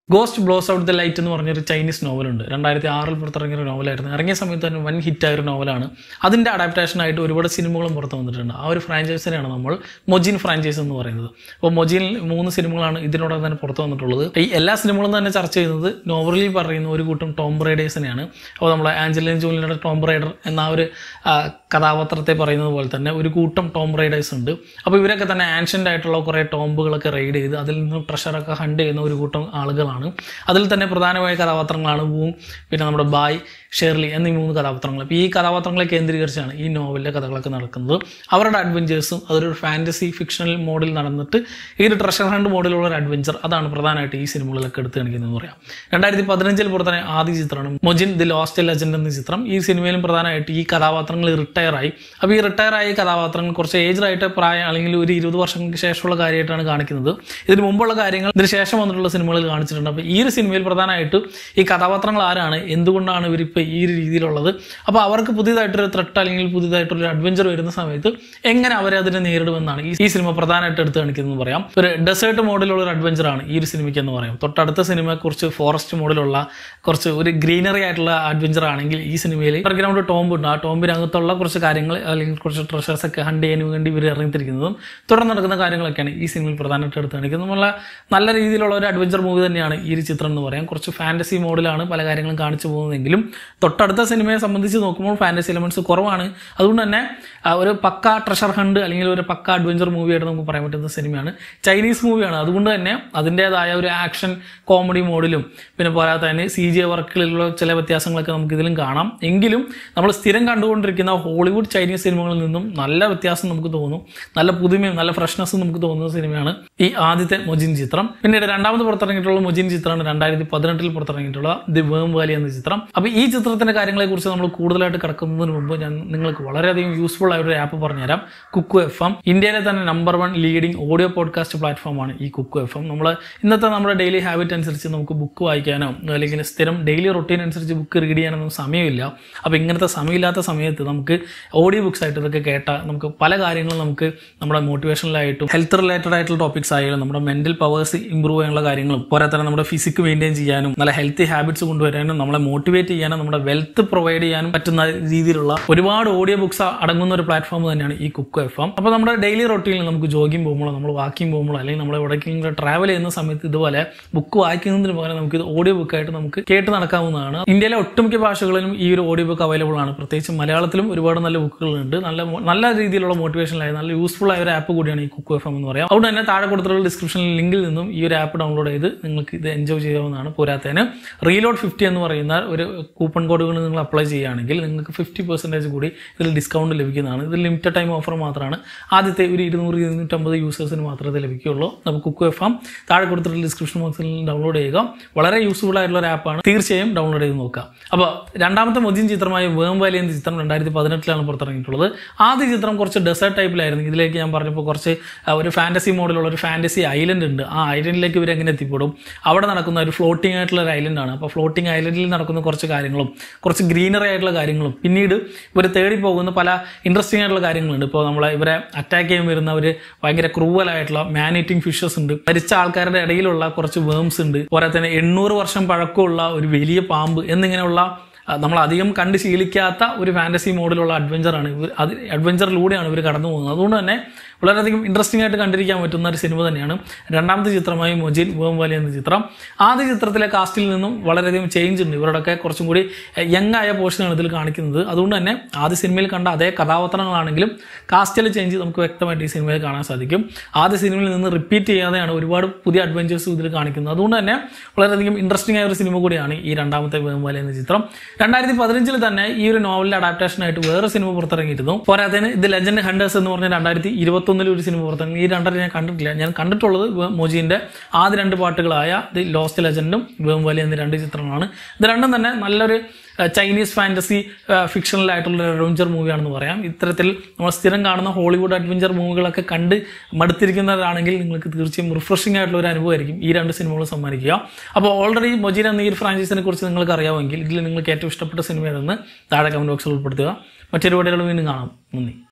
ghost blows out the light എന്ന് പറഞ്ഞൊരു Chinese നോവലുണ്ട് രണ്ടായിരത്തി ആറിൽ പുറത്തിറങ്ങിയ ഒരു നോവലായിരുന്നു ഇറങ്ങിയ സമയത്ത് തന്നെ വൻ ഹിറ്റായ ഒരു നോവലാണ് അതിൻ്റെ അഡാപ്റ്റേഷനായിട്ട് ഒരുപാട് സിനിമകളും പുറത്ത് വന്നിട്ടുണ്ട് ആ ഒരു ഫ്രാഞ്ചൈസിനെയാണ് നമ്മൾ മൊജിൻ ഫ്രാഞ്ചൈസ് എന്ന് പറയുന്നത് അപ്പോൾ മൊജിൻ മൂന്ന് സിനിമകളാണ് ഇതിനോടകം തന്നെ പുറത്ത് വന്നിട്ടുള്ളത് ഈ എല്ലാ സിനിമകളും തന്നെ ചർച്ച ചെയ്യുന്നത് നോവലിൽ പറയുന്ന ഒരു കൂട്ടം ടോം റൈഡേഴ്സിനെയാണ് അപ്പോൾ നമ്മളെ ആഞ്ചലിന ജോലിയുടെ ടോം റൈഡർ എന്ന ആ ഒരു ആ, കഥാപാത്രത്തെ പറയുന്നത് പോലെ തന്നെ ഒരു കൂട്ടം ടോം റൈഡേഴ്സ് ഉണ്ട് അപ്പോൾ ഇവരൊക്കെ തന്നെ ആൻഷ്യൻ്റ് ആയിട്ടുള്ള കുറേ ടോംബുകളൊക്കെ റൈഡ് ചെയ്ത് അതിൽ നിന്ന് ട്രഷറൊക്കെ ഹണ്ട് ചെയ്യുന്ന ഒരു കൂട്ടം ആളുകളാണ് അതിൽ തന്നെ പ്രധാനമായ കഥാപാത്രങ്ങളാണ് വൂങ് പിന്നെ നമ്മുടെ ബായ് ഷെർലി എന്നീ മൂന്ന് കഥാപാത്രങ്ങൾ അപ്പോൾ ഈ കഥാപാത്രങ്ങളെ കേന്ദ്രീകരിച്ചാണ് ഈ നോവലിലെ കഥകളൊക്കെ നടക്കുന്നത് അവരുടെ അഡ്വഞ്ചേഴ്സും അതൊരു ഫാൻറ്റസി ഫിക്ഷണൽ മോഡിൽ നടന്നിട്ട് ഈ ഒരു ട്രഷർ ഹണ്ട് മോഡിലുള്ള ഒരു അഡ്വഞ്ചർ അതാണ് പ്രധാനമായിട്ട് ഈ സിനിമകളിലൊക്കെ എടുത്ത് കാണിക്കുന്നതെന്ന് പറയാം രണ്ടായിരത്തി പതിനഞ്ചിൽ പുറത്തിറങ്ങിയ ആദ്യ ചിത്രമാണ് മൊജിൻ ദി ലോസ്റ്റ് ലെജൻഡ് എന്ന ചിത്രം ഈ സിനിമയിലും പ്രധാനമായിട്ട് ഈ കഥാപാത്രങ്ങൾ റിട്ടയർ ആയി അപ്പോൾ ഈ റിട്ടയർ ആയ കഥാപാത്രങ്ങൾ കുറച്ച് ഏജ്ഡ് ആയിട്ട് പ്രായം അല്ലെങ്കിൽ ഒരു ഇരുപത് വർഷങ്ങൾക്ക് ശേഷമുള്ള കാര്യമായിട്ടാണ് കാണിക്കുന്നത് ഇതിന് മുമ്പുള്ള കാര്യങ്ങൾ ഇതിന് ശേഷം വന്നിട്ടുള്ള സിനിമകളിൽ കാണിച്ചിട്ടുണ്ട് അപ്പോൾ ഈ ഒരു സിനിമയിൽ പ്രധാനമായിട്ട് ഈ കഥാപാത്രങ്ങൾ ആരാണ് എന്തുകൊണ്ടാണ് ഇവരിപ്പോൾ ഈ ഒരു രീതിയിലുള്ളത് അപ്പോൾ അവർക്ക് പുതിയതായിട്ടൊരു ത്രെട്ട് അല്ലെങ്കിൽ പുതിയതായിട്ടൊരു അഡ്വഞ്ചർ വരുന്ന സമയത്ത് എങ്ങനെ അവരെ അതിനെ നേരിടുമെന്നാണ് ഈ ഈ സിനിമ പ്രധാനമായിട്ട് എടുത്ത് കാണിക്കുന്നത് പറയാം ഒരു ഡെസേർട്ട് മോഡിലുള്ള ഒരു അഡ്വഞ്ചറാണ് ഈ ഒരു സിനിമയ്ക്ക് എന്ന് പറയാം തൊട്ടടുത്ത സിനിമ കുറച്ച് ഫോറസ്റ്റ് മോഡിലുള്ള കുറച്ച് ഒരു ഗ്രീനറി ആയിട്ടുള്ള അഡ്വഞ്ചർ ആണെങ്കിൽ ഈ സിനിമയിൽ അണ്ടർഗ്രൗണ്ട് ടോംബ് ഉണ്ട് ആ ടോമ്പിനകത്തുള്ള കുറച്ച് കാര്യങ്ങൾ അല്ലെങ്കിൽ കുറച്ച് ട്രഷേഴ്സ് ഒക്കെ ഹണ്ട് ചെയ്യാൻ വേണ്ടി ഇവർ ഇറങ്ങിത്തിരിക്കുന്നതും തുടർന്ന് നടക്കുന്ന കാര്യങ്ങളൊക്കെയാണ് ഈ സിനിമയിൽ പ്രധാനമായിട്ട് എടുത്ത് കാണിക്കുന്നത് നമ്മളെ നല്ല രീതിയിലുള്ള ഒരു അഡ്വഞ്ചർ മൂവി തന്നെയാണ് ഈ ഒരു ചിത്രം എന്ന് പറയാം കുറച്ച് ഫാൻറ്റസി മോഡിലാണ് പല കാര്യങ്ങളും കാണിച്ചു പോകുന്നതെങ്കിലും തൊട്ടടുത്ത സിനിമയെ സംബന്ധിച്ച് നോക്കുമ്പോൾ ഫാൻറ്റസി എലമെന്റ്സ് കുറവാണ് അതുകൊണ്ട് തന്നെ ആ, ഒരു പക്ക ട്രഷർ ഹണ്ട് അല്ലെങ്കിൽ ഒരു പക്ക അഡ്വഞ്ചർ മൂവിയായിട്ട് നമുക്ക് പറയാൻ പറ്റുന്ന സിനിമയാണ് ചൈനീസ് മൂവിയാണ് അതുകൊണ്ട് തന്നെ അതിൻ്റെതായ ഒരു ആക്ഷൻ കോമഡി മോഡിലും പിന്നെ പോരാതെ തന്നെ സി ജി വർക്കുകളിലുള്ള ചില വ്യത്യാസങ്ങളൊക്കെ നമുക്ക് ഇതിലും കാണാം എങ്കിലും നമ്മൾ സ്ഥിരം കണ്ടുകൊണ്ടിരിക്കുന്ന ഹോളിവുഡ് ചൈനീസ് സിനിമകളിൽ നിന്നും നല്ല വ്യത്യാസം നമുക്ക് തോന്നും നല്ല പുതുമയും നല്ല ഫ്രഷ്നെസ്സും നമുക്ക് തോന്നുന്ന സിനിമയാണ് ഈ ആദ്യത്തെ മൊജിൻ ചിത്രം പിന്നീട് രണ്ടാമത് പുറത്തിറങ്ങിയിട്ടുള്ള മൊജിൻ ചിത്രമാണ് രണ്ടായിരത്തി പതിനെട്ടിൽ പുറത്തിറങ്ങിയിട്ടുള്ള ദി വേം വാലി എന്ന ചിത്രം അപ്പോൾ ഈ ചിത്രത്തിന്റെ കാര്യങ്ങളെക്കുറിച്ച് നമ്മൾ കൂടുതലായിട്ട് കിടക്കുന്നതിന് മുമ്പ് ഞാൻ നിങ്ങൾക്ക് വളരെയധികം യൂസ്ഫുൾ ആയ ഒരു ആപ്പ് പറഞ്ഞുതരാം കുക്കു എഫ് എം ഇന്ത്യയിലെ തന്നെ number one leading audio podcast പ്ലാറ്റ്ഫോമാണ് ഈ കുക്കു എഫ് എം നമ്മൾ ഇന്നത്തെ നമ്മുടെ ഡെയിലി ഹാബിറ്റ് അനുസരിച്ച് നമുക്ക് ബുക്ക് വായിക്കാനോ അല്ലെങ്കിൽ സ്ഥിരം ഡെയിലി റൊട്ടീൻ അനുസരിച്ച് ബുക്ക് റീഡ് ചെയ്യാനൊന്നും സമയമില്ല അപ്പോൾ ഇങ്ങനത്തെ സമയമില്ലാത്ത സമയത്ത് നമുക്ക് ഓഡിയോ ബുക്സ് ആയിട്ട് ഇതൊക്കെ കേട്ടാൽ നമുക്ക് പല കാര്യങ്ങളും നമുക്ക് നമ്മുടെ മോട്ടിവേഷനിലായിട്ടും ഹെൽത്ത് റിലേറ്റഡ് ആയിട്ടുള്ള ടോപ്പിക്സ് ആയാലും നമ്മുടെ മെന്റൽ പവേഴ്സ് ഇമ്പ്രൂവ് ചെയ്യാനുള്ള കാര്യങ്ങളും പോരാ തന്നെ നമ്മുടെ ഫിസിക് മെയിൻറ്റെയിൻ ചെയ്യാനും നല്ല ഹെൽത്തി ഹാബിറ്റ്സ് കൊണ്ടുവരാനും നമ്മളെ മോട്ടിവേറ്റ് ചെയ്യാനും നമ്മുടെ വെൽത്ത് പ്രൊവൈഡ് ചെയ്യാനും പറ്റുന്ന രീതിയിലുള്ള ഒരുപാട് ഓഡിയോ ബുക്സ് അടങ്ങുന്ന ഒരു പ്ലാറ്റ്ഫോം തന്നെയാണ് ഈ കുക്ക് എഫ് എം അപ്പോൾ നമ്മുടെ ഡെയിലി റൊട്ടീനിൽ നമുക്ക് ജോഗിങ് പോകുമ്പോഴോ നമ്മൾ വാക്കിംഗ് പോകുമ്പോഴോ അല്ലെങ്കിൽ നമ്മൾ എവിടേക്കെങ്കിലും ട്രാവൽ ചെയ്യുന്ന സമയത്ത് ഇതുപോലെ ബുക്ക് വായിക്കുന്നതിന് പകരം നമുക്ക് ഇത് ഓഡിയോ ബുക്കായിട്ട് നമുക്ക് കേട്ട് നടക്കാവുന്നതാണ് ഇന്ത്യയിലെ ഒട്ടുമിക്ക ഭാഷകളിലും ഈ ഒരു ഓഡിയോ ബുക്ക് അവൈലബിൾ ആണ് പ്രത്യേകിച്ച് മലയാളത്തിലും ഒരുപാട് നല്ല ബുക്കുകളുണ്ട് നല്ല മോ- നല്ല രീതിയിലുള്ള മോട്ടിവേഷനിലായ നല്ല യൂസ്ഫുൾ ആയ ഒരു ആപ്പ് കൂടിയാണ് ഈ കുക്ക് എഫ് എം എന്ന് പറയാം അതുകൊണ്ട് തന്നെ താഴെ കൊടുത്തിട്ടുള്ള ഡിസ്ക്രിപ്ഷനിൽ ലിങ്കിൽ നിന്നും ഈ ഒരു ആപ്പ് ഡൗൺലോഡ് ചെയ്ത് നിങ്ങൾക്ക് ഇത് എൻജോയ് ചെയ്യാവുന്നതാണ് പോരാത്തതിന് റീലോഡ് ഫിഫ്റ്റി എന്ന് പറയുന്ന ഒരു കൂപ്പൺ കോഡുകൾ നിങ്ങൾ അപ്ലൈ ചെയ്യുകയാണെങ്കിൽ നിങ്ങൾക്ക് ഫിഫ്റ്റി പെർസെൻറ്റേജ് കൂടി ഇതിൽ ഡിസ്കൗണ്ട് ലഭിക്കുന്നതാണ് ഇത് ലിമിറ്റഡ് ടൈം ഓഫർ മാത്രമാണ് ആദ്യത്തെ ഒരു ഇരുന്നൂറ് ഇരുന്നൂറ്റമ്പത് യൂസേഴ്സിന് മാത്രമേ ഇത് ലഭിക്കുകയുള്ളൂ അപ്പോൾ കുക്ക് എഫ് എം താഴെ കൊടുത്തിട്ടുള്ള ഡിസ്ക്രിപ്ഷൻ ബോക്സിൽ ഡൗൺലോഡ് ചെയ്യുക വളരെ യൂസ്ഫുൾ ആയിട്ടുള്ള ഒരു ആപ്പാണ് തീർച്ചയായും ഡൗൺലോഡ് ചെയ്ത് നോക്കുക അപ്പോൾ രണ്ടാമത്തെ മൊജിൻ ചിത്രമായ വേം വാലി എന്ന ചിത്രം രണ്ടായിരത്തി പതിനെട്ടിലാണ് പുറത്തിറങ്ങിയിട്ടുള്ളത് ആദ്യ ചിത്രം കുറച്ച് ഡെസേർട്ട് ടൈപ്പിലായിരുന്നു ഇതിലേക്ക് ഞാൻ പറഞ്ഞപ്പോൾ കുറച്ച് ആ, ഒരു ഫാൻറ്റസി മോഡിലുള്ള ഒരു ഫാൻറ്റസി ഐലൻഡ് ഉണ്ട് ആ ഐലൻഡിലേക്ക് ഇവർ എങ്ങനെ എത്തിപ്പെടും അവിടെ നടക്കുന്ന ഒരു ഫ്ലോട്ടിംഗ് ആയിട്ടുള്ള ഒരു ഐലൻഡാണ് അപ്പോൾ ഫ്ലോട്ടിംഗ് ഐലൻഡിൽ നടക്കുന്ന കുറച്ച് കാര്യങ്ങളും കുറച്ച് ഗ്രീനറി ആയിട്ടുള്ള കാര്യങ്ങളും പിന്നീട് ഇവർ തേടി പോകുന്ന പല ഇൻട്രസ്റ്റിംഗ് ആയിട്ടുള്ള കാര്യങ്ങളുണ്ട് ഇപ്പോൾ നമ്മളെ ഇവരെ അറ്റാക്ക് ചെയ്യാൻ വരുന്ന ഒരു ഭയങ്കര ക്രൂവലായിട്ടുള്ള മാൻ ഈറ്റിംഗ് ഫിഷസ് ഉണ്ട് മരിച്ച ആൾക്കാരുടെ ഇടയിലുള്ള കുറച്ച് വേംസ് ഉണ്ട് പോരാ തന്നെ എണ്ണൂറ് വർഷം പഴക്കമുള്ള ഒരു വലിയ പാമ്പ് എന്നിങ്ങനെയുള്ള ആ, നമ്മൾ അധികം കണ്ട് ശീലിക്കാത്ത ഒരു ഫാൻറ്റസി മോഡിലുള്ള അഡ്വഞ്ചറാണ് ഇവർ അത് അഡ്വഞ്ചറിലൂടെയാണ് ഇവർ കടന്നു പോകുന്നത് അതുകൊണ്ട് തന്നെ വളരെയധികം ഇൻട്രസ്റ്റിംഗ് ആയിട്ട് കണ്ടിരിക്കാൻ പറ്റുന്ന ഒരു സിനിമ തന്നെയാണ് രണ്ടാമത്തെ ചിത്രമായി മൊജിൻ വേം വാലി എന്ന ചിത്രം ആദ്യ ചിത്രത്തിലെ കാസ്റ്റിൽ നിന്നും വളരെയധികം ചേഞ്ച് ഉണ്ട് ഇവരുടെയൊക്കെ കുറച്ചും കൂടി യങ് ആയ പോർഷനാണ് ഇതിൽ കാണിക്കുന്നത് അതുകൊണ്ട് തന്നെ ആദ്യ സിനിമയിൽ കണ്ട അതേ കഥാപാത്രങ്ങളാണെങ്കിലും കാസ്റ്റിൽ ചേഞ്ച് നമുക്ക് വ്യക്തമായിട്ട് ഈ സിനിമയിൽ കാണാൻ സാധിക്കും ആദ്യ സിനിമയിൽ നിന്ന് റിപ്പീറ്റ് ചെയ്യാതെയാണ് ഒരുപാട് പുതിയ അഡ്വഞ്ചേഴ്സ് ഇതിൽ കാണിക്കുന്നത് അതുകൊണ്ട് തന്നെ വളരെയധികം ഇൻട്രസ്റ്റിംഗ് ആയ ഒരു സിനിമ കൂടിയാണ് ഈ രണ്ടാമത്തെ വേമ്പാല എന്ന ചിത്രം രണ്ടായിരത്തി പതിനഞ്ചിൽ തന്നെ ഈ ഒരു നോവലിന്റെ അഡാപ്റ്റേഷൻ ആയിട്ട് വേറെ സിനിമ പുറത്തിറങ്ങിയിരുന്നു പോരാത്തതിന് ഇത് ലെജൻഡ് ഹണ്ടേഴ്സ് എന്ന് പറഞ്ഞ രണ്ടായിരത്തി ഇരുപത്തൊന്നിൽ ഒരു സിനിമ പുറത്തിറങ്ങി ഈ രണ്ടര ഞാൻ കണ്ടിട്ടില്ല ഞാൻ കണ്ടിട്ടുള്ളത് വേ- മോജിന്റെ ആദ്യ രണ്ട് പാട്ടുകളായ ദി ലോസ്റ്റ് ലെജൻഡും വേംവാലി എന്നീ രണ്ട് ചിത്രങ്ങളാണ് ഇത് രണ്ടും തന്നെ നല്ലൊരു അഹ് ചൈനീസ് ഫാൻറ്റസി ഫിക്ഷണൽ ആയിട്ടുള്ള ഒരു അഡ്വഞ്ചർ മൂവിയാണെന്ന് പറയാം ഇത്തരത്തിൽ നമ്മൾ സ്ഥിരം കാണുന്ന ഹോളിവുഡ് അഡ്വഞ്ചർ മൂവികളൊക്കെ കണ്ട് മടുത്തിരിക്കുന്നവരാണെങ്കിൽ നിങ്ങൾക്ക് തീർച്ചയായും റിഫ്രഷിംഗ് ആയിട്ടുള്ള ഒരു അനുഭവമായിരിക്കും ഈ രണ്ട് സിനിമകളും സമ്മാനിക്കുക അപ്പോൾ ഓൾറെഡി മൊജീൻ എന്ന ഈ ഒരു ഫ്രാഞ്ചൈസിനെ കുറിച്ച് നിങ്ങൾക്ക് അറിയാമെങ്കിൽ ഇതിൽ നിങ്ങൾക്ക് ഏറ്റവും ഇഷ്ടപ്പെട്ട സിനിമ ഏതെന്ന് താഴെ കമന്റ് ബോക്സിൽ ഉൾപ്പെടുത്തുക മറ്റൊരു വീഡിയോകൾ വീണ്ടും കാണാം നന്ദി